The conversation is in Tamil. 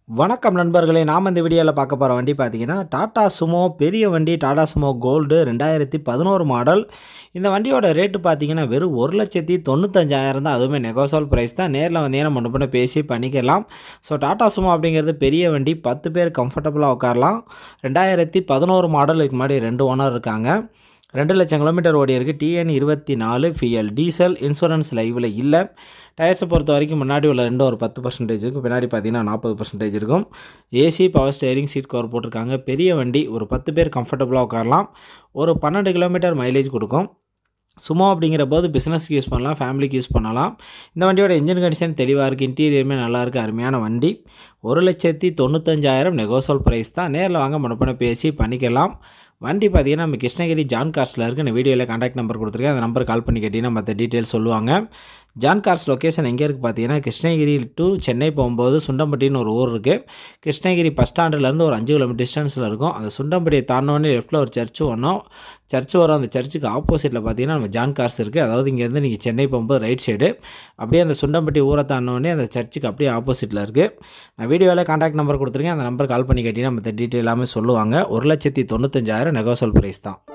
வணக்கம் நண்பர்களே நாம் இந்த வீடியோவில் பார்க்க போகிற வண்டி பார்த்தீங்கன்னா டாடா சுமோ பெரிய வண்டி டாடா சுமோ கோல்டு ரெண்டாயிரத்தி பதினோரு மாடல் இந்த வண்டியோட ரேட்டு பார்த்தீங்கன்னா வெறும் ஒரு லட்சத்தி தொண்ணூத்தஞ்சாயிரம் தான் அதுவுமே நெகோசோல் ப்ரைஸ் தான் நேரில் வந்தீங்கன்னா முன்ன பின்ன பேசி பண்ணிக்கலாம் ஸோ டாடா சுமோ அப்படிங்கிறது பெரிய வண்டி பத்து பேர் கம்ஃபர்டபுளாக உட்காரலாம் ரெண்டாயிரத்தி பதினோரு மாடலுக்கு முன்னாடி ரெண்டு ஓனர் இருக்காங்க ரெண்டு லட்சம் கிலோமீட்டர் ஓடி இருக்குது டிஎன் இருபத்தி நாலு ஃபிஎல் டீசல் இன்சூரன்ஸ் லைவில் இல்லை டயர்ஸை பொறுத்த வரைக்கும் முன்னாடி உள்ள ரெண்டு ஒரு பத்து பர்சன்டேஜ் இருக்கும் பின்னாடி பார்த்தீங்கன்னா நாற்பது பர்சன்டேஜ் இருக்கும் AC power steering seat cover போட்டிருக்காங்க பெரிய வண்டி ஒரு பத்து பேர் கம்ஃபர்டபுளாக உட்காரலாம் ஒரு பன்னெண்டு கிலோமீட்டர் மைலேஜ் கொடுக்கும் சுமோ அப்படிங்கிற போது பிஸ்னஸ்க்கு யூஸ் பண்ணலாம் ஃபேமிலிக்கு யூஸ் பண்ணலாம் இந்த வண்டியோட இன்ஜின் கண்டிஷன் தெளிவாக இருக்குது இன்டீரியருமே நல்லாயிருக்கு அருமையான வண்டி ஒரு லட்சத்தி தொண்ணூத்தஞ்சாயிரம் நெகோசோல் ப்ரைஸ் தான் நேரில் வாங்க முன்னப்பண்ண பேசி பண்ணிக்கலாம் வண்டி பார்த்தீங்கன்னா நம்ம கிருஷ்ணகிரி ஜான் கார்ஸில் இருக்குது இந்த வீடியோவில் கான்டாக்ட் நம்பர் கொடுத்துருக்கேன் அந்த நம்பர் கால் பண்ணி கேட்டிங்கன்னா மற்ற டீட்டெயில்ஸ் சொல்லுவாங்க ஜான் கார்ஸ் லொக்கேஷன் எங்கே இருக்குது பார்த்தீங்கன்னா கிருஷ்ணகிரி டு சென்னை போகும்போது சுண்டம்பட்டின்னு ஒரு ஊர் இருக்குது கிருஷ்ணகிரி பஸ் ஸ்டாண்டுலேருந்து ஒரு அஞ்சு கிலோமீட்டர் டிஸ்டன்ஸில் இருக்கும் அந்த சுண்டம்பட்டியை தாண்டினோடனே லெஃப்ட்டில் ஒரு சர்ச்சு ஒன்றும் சர்ச்சு வரும் அந்த சர்ச்சுக்கு ஆப்போசிட்டில் பார்த்தீங்கன்னா நம்ம ஜான் கார்ஸ் இருக்குது அதாவது இங்கேருந்து நீங்கள் சென்னை போகும்போது ரைட் சைடு அப்படியே அந்த சுண்டம்பட்டி ஊரை தாண்டினோடனே அந்த சர்ச்சுக்கு அப்படியே ஆப்போசிட்டில் இருக்குது நான் வீடியோவில் கான்டாக்ட் நம்பர் கொடுத்துருக்கேன் அந்த நம்பர் கால் பண்ணி கேட்டிங்கன்னா மற்ற டீட்டெயில் எல்லாமே சொல்லுவாங்க ஒரு லட்சத்தி தொண்ணூத்தஞ்சாயிரம் நெகோசல் ப்ரைஸ் தான்